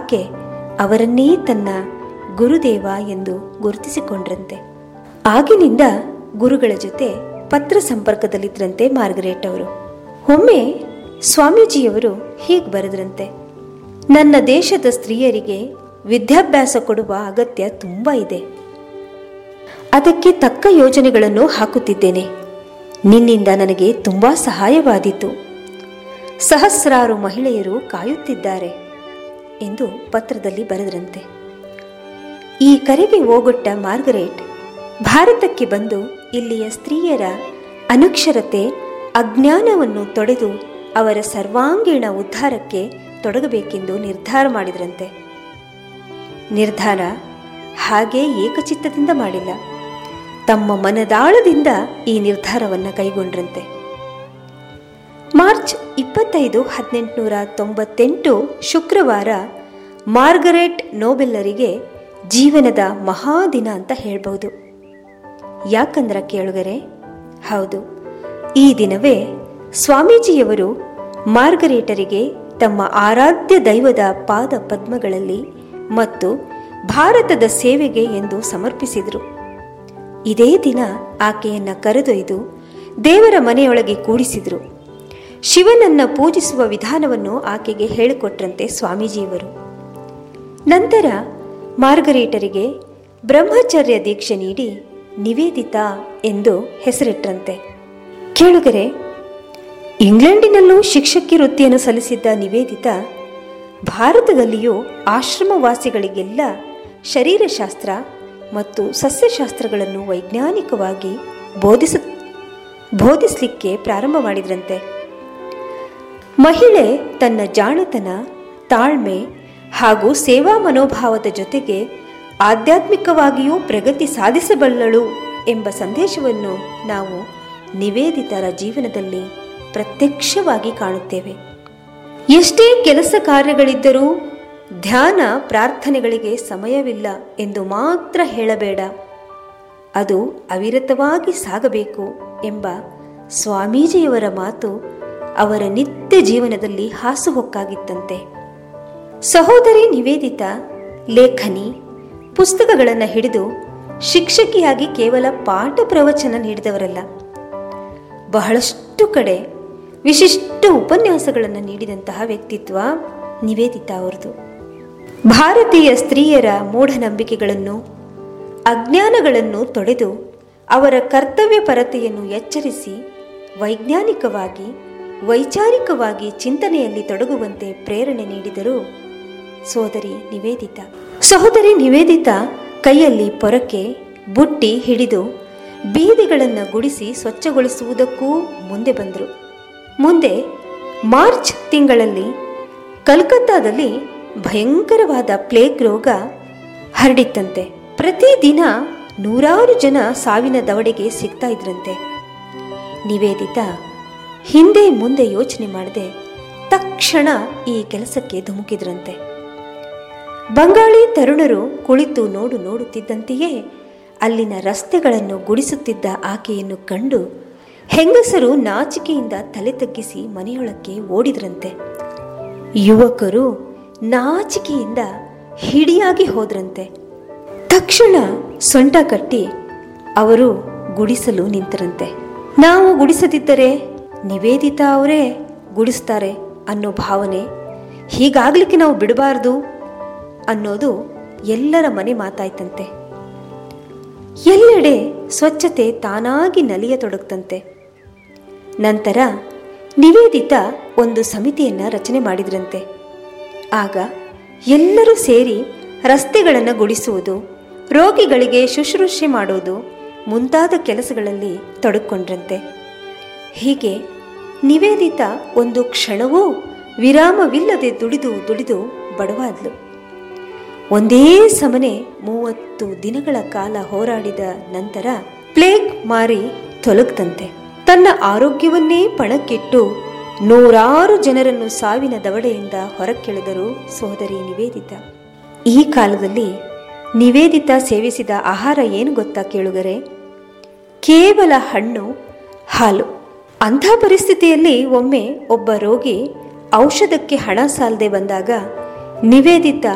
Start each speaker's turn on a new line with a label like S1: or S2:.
S1: ಆಕೆ ಅವರನ್ನೇ ತನ್ನ ಗುರುದೇವ ಎಂದು ಗುರುತಿಸಿಕೊಂಡ್ರಂತೆ ಆಗಿನಿಂದ ಗುರುಗಳ ಜೊತೆ ಪತ್ರ ಸಂಪರ್ಕದಲ್ಲಿದ್ದರಂತೆ ಮಾರ್ಗರೇಟ್ ಅವರು ಒಮ್ಮೆ ಸ್ವಾಮೀಜಿಯವರು ಹೀಗೆ ಬರೆದ್ರಂತೆ ನನ್ನ ದೇಶದ ಸ್ತ್ರೀಯರಿಗೆ ವಿದ್ಯಾಭ್ಯಾಸ ಕೊಡುವ ಅಗತ್ಯ ತುಂಬ ಇದೆ ಅದಕ್ಕೆ ತಕ್ಕ ಯೋಜನೆಗಳನ್ನು ಹಾಕುತ್ತಿದ್ದೇನೆ ನಿನ್ನಿಂದ ನನಗೆ ತುಂಬ ಸಹಾಯವಾದೀತು ಸಹಸ್ರಾರು ಮಹಿಳೆಯರು ಕಾಯುತ್ತಿದ್ದಾರೆ ಎಂದು ಪತ್ರದಲ್ಲಿ ಬರೆದರಂತೆ ಈ ಕರೆಗೆ ಓಗೊಟ್ಟ ಮಾರ್ಗರೇಟ್ ಭಾರತಕ್ಕೆ ಬಂದು ಇಲ್ಲಿಯ ಸ್ತ್ರೀಯರ ಅನಕ್ಷರತೆ ಅಜ್ಞಾನವನ್ನು ತೊಡೆದು ಅವರ ಸರ್ವಾಂಗೀಣ ಉದ್ಧಾರಕ್ಕೆ ತೊಡಗಬೇಕೆಂದು ನಿರ್ಧಾರ ಮಾಡಿದ್ರಂತೆ ನಿರ್ಧಾರ ಹಾಗೆ ಏಕಚಿತ್ತದಿಂದ ಮಾಡಿಲ್ಲ ತಮ್ಮ ಮನದಾಳದಿಂದ ಈ ನಿರ್ಧಾರವನ್ನು ಕೈಗೊಂಡ್ರಂತೆ ಮಾರ್ಚ್ ಇಪ್ಪತ್ತೈದು ಹದಿನೆಂಟುನೂರ ತೊಂಬತ್ತೆಂಟು ಶುಕ್ರವಾರ ಮಾರ್ಗರೆಟ್ ನೋಬೆಲ್ಲರಿಗೆ ಜೀವನದ ಮಹಾದಿನ ಅಂತ ಹೇಳ್ಬೋದು ಯಾಕಂದ್ರ ಕೇಳುಗರೆ ಹೌದು ಈ ದಿನವೇ ಸ್ವಾಮೀಜಿಯವರು ಮಾರ್ಗರೇಟರಿಗೆ ತಮ್ಮ ಆರಾಧ್ಯ ದೈವದ ಪಾದ ಪದ್ಮಗಳಲ್ಲಿ ಮತ್ತು ಭಾರತದ ಸೇವೆಗೆ ಎಂದು ಸಮರ್ಪಿಸಿದರು ಇದೇ ದಿನ ಆಕೆಯನ್ನ ಕರೆದೊಯ್ದು ದೇವರ ಮನೆಯೊಳಗೆ ಕೂಡಿಸಿದರು ಶಿವನನ್ನ ಪೂಜಿಸುವ ವಿಧಾನವನ್ನು ಆಕೆಗೆ ಹೇಳಿಕೊಟ್ರಂತೆ ಸ್ವಾಮೀಜಿಯವರು ನಂತರ ಮಾರ್ಗರೇಟರಿಗೆ ಬ್ರಹ್ಮಚರ್ಯ ದೀಕ್ಷೆ ನೀಡಿ ನಿವೇದಿತಾ ಎಂದು ಹೆಸರಿಟ್ರಂತೆ ಕೇಳುಗರೆ ಇಂಗ್ಲೆಂಡಿನಲ್ಲೂ ಶಿಕ್ಷಕಿ ವೃತ್ತಿಯನ್ನು ಸಲ್ಲಿಸಿದ್ದ ನಿವೇದಿತಾ ಭಾರತದಲ್ಲಿಯೂ ಆಶ್ರಮವಾಸಿಗಳಿಗೆಲ್ಲ ಶರೀರಶಾಸ್ತ್ರ ಮತ್ತು ಸಸ್ಯಶಾಸ್ತ್ರಗಳನ್ನು ವೈಜ್ಞಾನಿಕವಾಗಿ ಬೋಧಿಸ ಬೋಧಿಸಲಿಕ್ಕೆ ಪ್ರಾರಂಭ ಮಾಡಿದ್ರಂತೆ ಮಹಿಳೆ ತನ್ನ ಜಾಣತನ ತಾಳ್ಮೆ ಹಾಗೂ ಸೇವಾ ಮನೋಭಾವದ ಜೊತೆಗೆ ಆಧ್ಯಾತ್ಮಿಕವಾಗಿಯೂ ಪ್ರಗತಿ ಸಾಧಿಸಬಲ್ಲಳು ಎಂಬ ಸಂದೇಶವನ್ನು ನಾವು ನಿವೇದಿತರ ಜೀವನದಲ್ಲಿ ಪ್ರತ್ಯಕ್ಷವಾಗಿ ಕಾಣುತ್ತೇವೆ ಎಷ್ಟೇ ಕೆಲಸ ಕಾರ್ಯಗಳಿದ್ದರೂ ಧ್ಯಾನ ಪ್ರಾರ್ಥನೆಗಳಿಗೆ ಸಮಯವಿಲ್ಲ ಎಂದು ಮಾತ್ರ ಹೇಳಬೇಡ ಅದು ಅವಿರತವಾಗಿ ಸಾಗಬೇಕು ಎಂಬ ಸ್ವಾಮೀಜಿಯವರ ಮಾತು ಅವರ ನಿತ್ಯ ಜೀವನದಲ್ಲಿ ಹಾಸುಹೊಕ್ಕಾಗಿತ್ತಂತೆ ಸಹೋದರಿ ನಿವೇದಿತಾ ಲೇಖನಿ ಪುಸ್ತಕಗಳನ್ನು ಹಿಡಿದು ಶಿಕ್ಷಕಿಯಾಗಿ ಕೇವಲ ಪಾಠ ಪ್ರವಚನ ನೀಡಿದವರಲ್ಲ ಬಹಳಷ್ಟು ಕಡೆ ವಿಶಿಷ್ಟ ಉಪನ್ಯಾಸಗಳನ್ನು ನೀಡಿದಂತಹ ವ್ಯಕ್ತಿತ್ವ ನಿವೇದಿತಾ ಅವರದು ಭಾರತೀಯ ಸ್ತ್ರೀಯರ ಮೂಢನಂಬಿಕೆಗಳನ್ನು ಅಜ್ಞಾನಗಳನ್ನು ತೊಡೆದು ಅವರ ಕರ್ತವ್ಯ ಪರತೆಯನ್ನು ಎಚ್ಚರಿಸಿ ವೈಜ್ಞಾನಿಕವಾಗಿ ವೈಚಾರಿಕವಾಗಿ ಚಿಂತನೆಯಲ್ಲಿ ತೊಡಗುವಂತೆ ಪ್ರೇರಣೆ ನೀಡಿದರು ಸೋದರಿ ನಿವೇದಿತಾ ಸಹೋದರಿ ನಿವೇದಿತಾ ಕೈಯಲ್ಲಿ ಪೊರಕೆ ಬುಟ್ಟಿ ಹಿಡಿದು ಬೀದಿಗಳನ್ನು ಗುಡಿಸಿ ಸ್ವಚ್ಛಗೊಳಿಸುವುದಕ್ಕೂ ಮುಂದೆ ಬಂದರು ಮುಂದೆ ಮಾರ್ಚ್ ತಿಂಗಳಲ್ಲಿ ಕಲ್ಕತ್ತಾದಲ್ಲಿ ಭಯಂಕರವಾದ ಪ್ಲೇಗ್ ರೋಗ ಹರಡಿತ್ತಂತೆ ಪ್ರತಿದಿನ ನೂರಾರು ಜನ ಸಾವಿನ ದವಡೆಗೆ ಸಿಗ್ತಾ ಇದ್ರಂತೆ ನಿವೇದಿತಾ ಹಿಂದೆ ಮುಂದೆ ಯೋಚನೆ ಮಾಡದೆ ತಕ್ಷಣ ಈ ಕೆಲಸಕ್ಕೆ ಧುಮುಕಿದ್ರಂತೆ ಬಂಗಾಳಿ ತರುಣರು ಕುಳಿತು ನೋಡು ನೋಡುತ್ತಿದ್ದಂತೆಯೇ ಅಲ್ಲಿನ ರಸ್ತೆಗಳನ್ನು ಗುಡಿಸುತ್ತಿದ್ದ ಆಕೆಯನ್ನು ಕಂಡು ಹೆಂಗಸರು ನಾಚಿಕೆಯಿಂದ ತಲೆ ತಗ್ಗಿಸಿ ಮನೆಯೊಳಕ್ಕೆ ಓಡಿದ್ರಂತೆ ಯುವಕರು ನಾಚಿಕೆಯಿಂದ ಹಿಡಿಯಾಗಿ ಹೋದ್ರಂತೆ ತಕ್ಷಣ ಸೊಂಟ ಕಟ್ಟಿ ಅವರು ಗುಡಿಸಲು ನಿಂತರಂತೆ ನಾವು ಗುಡಿಸದಿದ್ದರೆ ನಿವೇದಿತಾ ಅವರೇ ಗುಡಿಸ್ತಾರೆ ಅನ್ನೋ ಭಾವನೆ ಹೀಗಾಗ್ಲಿಕ್ಕೆ ನಾವು ಬಿಡಬಾರ್ದು ಅನ್ನೋದು ಎಲ್ಲರ ಮನೆ ಮಾತಾಯ್ತಂತೆ ಎಲ್ಲೆಡೆ ಸ್ವಚ್ಛತೆ ತಾನಾಗಿ ನಲಿಯತೊಡಗ್ತಂತೆ ನಂತರ ನಿವೇದಿತಾ ಒಂದು ಸಮಿತಿಯನ್ನ ರಚನೆ ಮಾಡಿದ್ರಂತೆ ಆಗ ಎಲ್ಲರೂ ಸೇರಿ ರಸ್ತೆಗಳನ್ನು ಗುಡಿಸುವುದು ರೋಗಿಗಳಿಗೆ ಶುಶ್ರೂಷೆ ಮಾಡೋದು ಮುಂತಾದ ಕೆಲಸಗಳಲ್ಲಿ ತೊಡಕೊಂಡ್ರಂತೆ ಹೀಗೆ ನಿವೇದಿತಾ ಒಂದು ಕ್ಷಣವೂ ವಿರಾಮವಿಲ್ಲದೆ ದುಡಿದು ದುಡಿದು ಬಡವಾದ್ಲು ಒಂದೇ ಸಮನೆ ಮೂವತ್ತು ದಿನಗಳ ಕಾಲ ಹೋರಾಡಿದ ನಂತರ ಪ್ಲೇಗ್ ಮಾರಿ ತೊಲಗ್ತಂತೆ ತನ್ನ ಆರೋಗ್ಯವನ್ನೇ ಪಣಕ್ಕಿಟ್ಟು ನೂರಾರು ಜನರನ್ನು ಸಾವಿನ ದವಡೆಯಿಂದ ಹೊರಕ್ಕೆಳೆದರು ಸೋದರಿ ನಿವೇದಿತಾ ಈ ಕಾಲದಲ್ಲಿ ನಿವೇದಿತಾ ಸೇವಿಸಿದ ಆಹಾರ ಏನು ಗೊತ್ತಾ ಕೇಳುಗರೆ ಕೇವಲ ಹಣ್ಣು ಹಾಲು ಅಂಥ ಪರಿಸ್ಥಿತಿಯಲ್ಲಿ ಒಮ್ಮೆ ಒಬ್ಬ ರೋಗಿ ಔಷಧಕ್ಕೆ ಹಣ ಸಾಲದೆ ಬಂದಾಗ ನಿವೇದಿತಾ